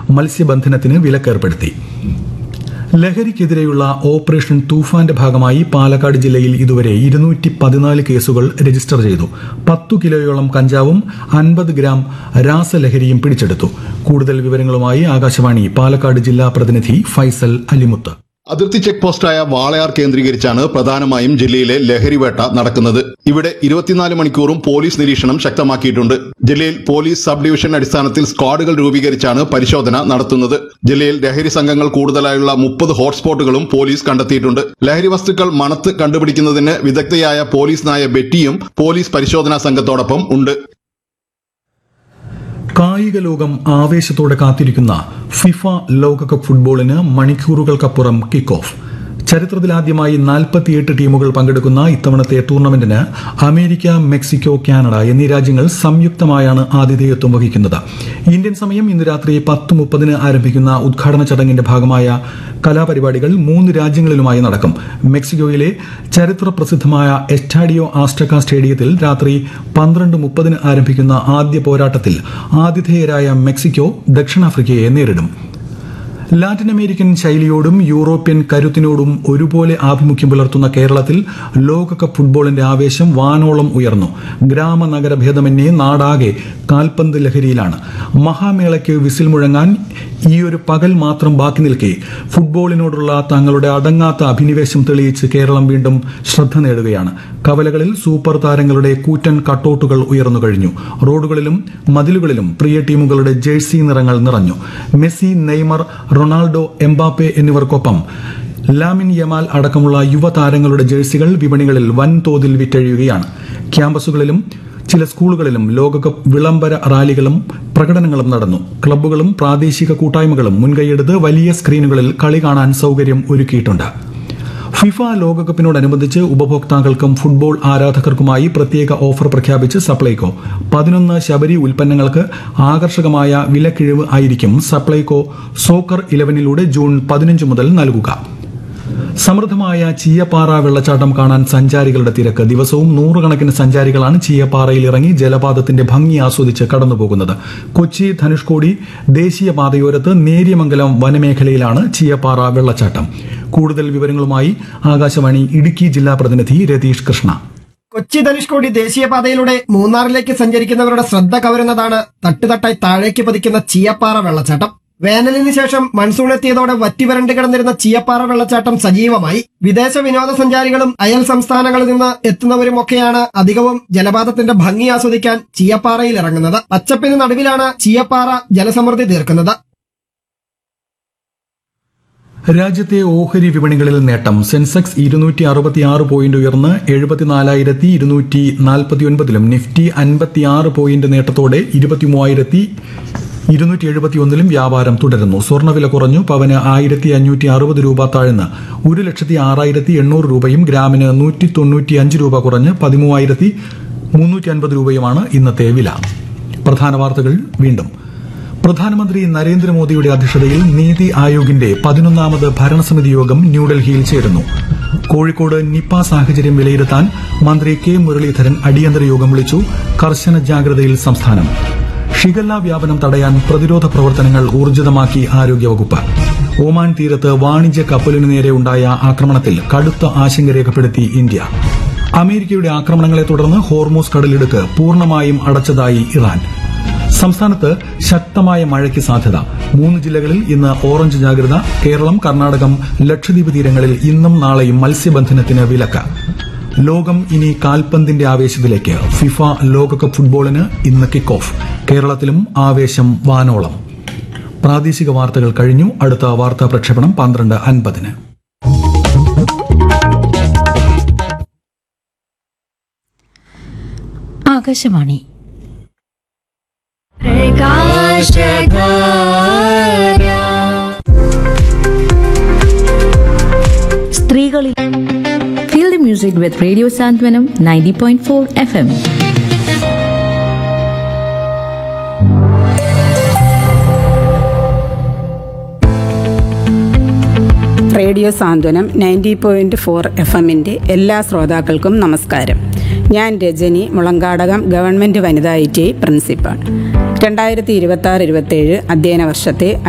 മത്സ്യബന്ധനത്തിന് വിലക്കേർപ്പെടുത്തി ലഹരിക്കെതിരെയുള്ള ഓപ്പറേഷൻ തൂഫാന്റെ ഭാഗമായി പാലക്കാട് ജില്ലയിൽ ഇതുവരെ ഇരുന്നൂറ്റി പതിനാല് കേസുകൾ രജിസ്റ്റർ ചെയ്തു പത്തു കിലോയോളം കഞ്ചാവും അൻപത് ഗ്രാം രാസലഹരിയും പിടിച്ചെടുത്തു കൂടുതൽ വിവരങ്ങളുമായി ആകാശവാണി പാലക്കാട് ജില്ലാ പ്രതിനിധി ഫൈസൽ അലിമുത്ത് അതിർത്തി ചെക്ക് പോസ്റ്റായ വാളയാർ കേന്ദ്രീകരിച്ചാണ് പ്രധാനമായും ജില്ലയിലെ ലഹരിവേട്ട നടക്കുന്നത് ഇവിടെ ഇരുപത്തിനാല് മണിക്കൂറും പോലീസ് നിരീക്ഷണം ശക്തമാക്കിയിട്ടുണ്ട് ജില്ലയിൽ പോലീസ് സബ് ഡിവിഷൻ അടിസ്ഥാനത്തിൽ സ്ക്വാഡുകൾ രൂപീകരിച്ചാണ് പരിശോധന നടത്തുന്നത് ജില്ലയിൽ ലഹരി സംഘങ്ങൾ കൂടുതലായുള്ള മുപ്പത് ഹോട്ട്സ്പോട്ടുകളും പോലീസ് കണ്ടെത്തിയിട്ടുണ്ട് ലഹരി വസ്തുക്കൾ മണത്ത് കണ്ടുപിടിക്കുന്നതിന് വിദഗ്ധയായ പോലീസ് നായ ബെറ്റിയും പോലീസ് പരിശോധനാ സംഘത്തോടൊപ്പം ഉണ്ട് കായിക ലോകം ആവേശത്തോടെ കാത്തിരിക്കുന്ന ഫിഫ ലോകകപ്പ് ഫുട്ബോളിന് മണിക്കൂറുകൾക്കപ്പുറം കിക്ക് ഓഫ് ചരിത്രത്തിലാദ്യമായി നാൽപ്പത്തിയെട്ട് ടീമുകൾ പങ്കെടുക്കുന്ന ഇത്തവണത്തെ ടൂർണമെന്റിന് അമേരിക്ക മെക്സിക്കോ കാനഡ എന്നീ രാജ്യങ്ങൾ സംയുക്തമായാണ് ആതിഥേയത്വം വഹിക്കുന്നത് ഇന്ത്യൻ സമയം ഇന്ന് രാത്രി പത്ത് മുപ്പതിന് ആരംഭിക്കുന്ന ഉദ്ഘാടന ചടങ്ങിന്റെ ഭാഗമായ കലാപരിപാടികൾ മൂന്ന് രാജ്യങ്ങളിലുമായി നടക്കും മെക്സിക്കോയിലെ ചരിത്ര പ്രസിദ്ധമായ എസ്റ്റാഡിയോ ആസ്ട്രക്ക സ്റ്റേഡിയത്തിൽ രാത്രി പന്ത്രണ്ട് മുപ്പതിന് ആരംഭിക്കുന്ന ആദ്യ പോരാട്ടത്തിൽ ആതിഥേയരായ മെക്സിക്കോ ദക്ഷിണാഫ്രിക്കയെ നേരിടും ലാറ്റിൻ അമേരിക്കൻ ശൈലിയോടും യൂറോപ്യൻ കരുത്തിനോടും ഒരുപോലെ ആഭിമുഖ്യം പുലർത്തുന്ന കേരളത്തിൽ ലോകകപ്പ് ഫുട്ബോളിന്റെ ആവേശം വാനോളം ഉയർന്നു ഗ്രാമ നഗര ഭേദമന്യേ നാടാകെ കാൽപന്ത് ലഹരിയിലാണ് മഹാമേളയ്ക്ക് വിസിൽ മുഴങ്ങാൻ ഈയൊരു പകൽ മാത്രം ബാക്കി നിൽക്കെ ഫുട്ബോളിനോടുള്ള തങ്ങളുടെ അടങ്ങാത്ത അഭിനിവേശം തെളിയിച്ച് കേരളം വീണ്ടും ശ്രദ്ധ നേടുകയാണ് കവലകളിൽ സൂപ്പർ താരങ്ങളുടെ കൂറ്റൻ കട്ടൌട്ടുകൾ ഉയർന്നു കഴിഞ്ഞു റോഡുകളിലും മതിലുകളിലും പ്രിയ ടീമുകളുടെ ജേഴ്സി നിറങ്ങൾ നിറഞ്ഞു മെസ്സി നെയ്മർ റൊണാൾഡോ എംബാപ്പെ എന്നിവർക്കൊപ്പം ലാമിൻ യമാൽ അടക്കമുള്ള യുവതാരങ്ങളുടെ ജേഴ്സികൾ വിപണികളിൽ വൻതോതിൽ വിറ്റഴിയുകയാണ് ക്യാമ്പസുകളിലും ചില സ്കൂളുകളിലും ലോകകപ്പ് വിളംബര റാലികളും പ്രകടനങ്ങളും നടന്നു ക്ലബ്ബുകളും പ്രാദേശിക കൂട്ടായ്മകളും മുൻകൈയെടുത്ത് വലിയ സ്ക്രീനുകളിൽ കളി കാണാൻ സൌകര്യം ഒരുക്കിയിട്ടുണ്ട് ഫിഫ ലോകകപ്പിനോടനുബന്ധിച്ച് ഉപഭോക്താക്കൾക്കും ഫുട്ബോൾ ആരാധകർക്കുമായി പ്രത്യേക ഓഫർ പ്രഖ്യാപിച്ച് സപ്ലൈകോ പതിനൊന്ന് ശബരി ഉൽപ്പന്നങ്ങൾക്ക് ആകർഷകമായ വിലക്കിഴിവ് ആയിരിക്കും സപ്ലൈകോ സോക്കർ ഇലവനിലൂടെ ജൂൺ പതിനഞ്ച് മുതൽ നൽകുക സമൃദ്ധമായ ചീയപ്പാറ വെള്ളച്ചാട്ടം കാണാൻ സഞ്ചാരികളുടെ തിരക്ക് ദിവസവും നൂറുകണക്കിന് സഞ്ചാരികളാണ് ചീയപ്പാറയിൽ ഇറങ്ങി ജലപാതത്തിന്റെ ഭംഗി ആസ്വദിച്ച് കടന്നുപോകുന്നത് കൊച്ചി ധനുഷ്കോടി ദേശീയപാതയോരത്ത് നേര്യമംഗലം വനമേഖലയിലാണ് ചീയപ്പാറ വെള്ളച്ചാട്ടം കൂടുതൽ വിവരങ്ങളുമായി ആകാശവാണി ഇടുക്കി ജില്ലാ പ്രതിനിധി രതീഷ് കൃഷ്ണ കൊച്ചി ധനുഷ്കോടി ദേശീയപാതയിലൂടെ മൂന്നാറിലേക്ക് സഞ്ചരിക്കുന്നവരുടെ ശ്രദ്ധ കവരുന്നതാണ് തട്ടുതട്ടായി താഴേക്ക് പതിക്കുന്ന ചീയപ്പാറ വെള്ളച്ചാട്ടം വേനലിന് ശേഷം മൺസൂൺ എത്തിയതോടെ വറ്റിവരണ്ട് കിടന്നിരുന്ന ചീയപ്പാറ വെള്ളച്ചാട്ടം സജീവമായി വിദേശ വിനോദസഞ്ചാരികളും അയൽ സംസ്ഥാനങ്ങളിൽ നിന്ന് എത്തുന്നവരുമൊക്കെയാണ് അധികവും ജലപാതത്തിന്റെ ഭംഗി ആസ്വദിക്കാൻ ചീയപ്പാറയിൽ ഇറങ്ങുന്നത് പച്ചപ്പിന് നടുവിലാണ് ചീയപ്പാറ ജലസമൃദ്ധി തീർക്കുന്നത് രാജ്യത്തെ ഓഹരി വിപണികളിൽ നേട്ടം സെൻസെക്സ് ഇരുന്നൂറ്റി അറുപത്തിയാറ് പോയിന്റ് ഉയർന്ന് എഴുപത്തിനാലായിരത്തി ഇരുന്നൂറ്റി നാൽപ്പത്തിയൊൻപതിലും നിഫ്റ്റി അൻപത്തിയാറ് പോയിന്റ് നേട്ടത്തോടെ ഇരുപത്തിമൂവായിരത്തി ഇരുന്നൂറ്റി എഴുപത്തിയൊന്നിലും വ്യാപാരം തുടരുന്നു സ്വർണ്ണവില കുറഞ്ഞു പവന് ആയിരത്തി അഞ്ഞൂറ്റി അറുപത് രൂപ താഴ്ന്ന് ഒരു ലക്ഷത്തി ആറായിരത്തി എണ്ണൂറ് രൂപയും ഗ്രാമിന് നൂറ്റി തൊണ്ണൂറ്റി അഞ്ച് രൂപ കുറഞ്ഞ് പതിമൂവായിരത്തി മുന്നൂറ്റി അൻപത് രൂപയുമാണ് ഇന്നത്തെ വില പ്രധാന വാർത്തകൾ വീണ്ടും പ്രധാനമന്ത്രി നരേന്ദ്രമോദിയുടെ അധ്യക്ഷതയിൽ നീതി ആയോഗിന്റെ പതിനൊന്നാമത് ഭരണസമിതി യോഗം ന്യൂഡൽഹിയിൽ ചേരുന്നു കോഴിക്കോട് നിപ സാഹചര്യം വിലയിരുത്താൻ മന്ത്രി കെ മുരളീധരൻ അടിയന്തര യോഗം വിളിച്ചു കർശന ജാഗ്രതയിൽ സംസ്ഥാനം ഷിഗല്ല വ്യാപനം തടയാൻ പ്രതിരോധ പ്രവർത്തനങ്ങൾ ഊർജിതമാക്കി ആരോഗ്യവകുപ്പ് ഒമാൻ തീരത്ത് വാണിജ്യ കപ്പലിനു നേരെ ഉണ്ടായ ആക്രമണത്തിൽ കടുത്ത ആശങ്ക രേഖപ്പെടുത്തി ഇന്ത്യ അമേരിക്കയുടെ ആക്രമണങ്ങളെ തുടർന്ന് ഹോർമോസ് കടലിടുക്ക് പൂർണ്ണമായും അടച്ചതായി ഇറാൻ സംസ്ഥാനത്ത് ശക്തമായ മഴയ്ക്ക് സാധ്യത മൂന്ന് ജില്ലകളിൽ ഇന്ന് ഓറഞ്ച് ജാഗ്രത കേരളം കർണാടകം ലക്ഷദ്വീപ് തീരങ്ങളിൽ ഇന്നും നാളെയും മത്സ്യബന്ധനത്തിന് വിലക്ക് ലോകം ഇനി കാൽപന്തിന്റെ ആവേശത്തിലേക്ക് ഫിഫ ലോകകപ്പ് ഫുട്ബോളിന് ഇന്ന് കിക്ക് ഓഫ് കേരളത്തിലും ആവേശം വാനോളം പ്രാദേശിക വാർത്തകൾ കഴിഞ്ഞു അടുത്ത വാർത്താ പ്രക്ഷേപണം പന്ത്രണ്ട് അൻപതിന് ആകാശവാണി സ്ത്രീകളിൽ feel the music with radio Santhwanam ninety point four F M radio Santhwanam ninety point four F എമ്മിൻ്റെ എല്ലാ ശ്രോതാക്കൾക്കും നമസ്കാരം ഞാൻ രജനി മുളങ്കാടകം ഗവൺമെൻറ് വനിതാ ഐ ടി ഐ പ്രിൻസിപ്പാൾ രണ്ടായിരത്തി ഇരുപത്തി ആറ് ഇരുപത്തേഴ് അധ്യയന വർഷത്തെ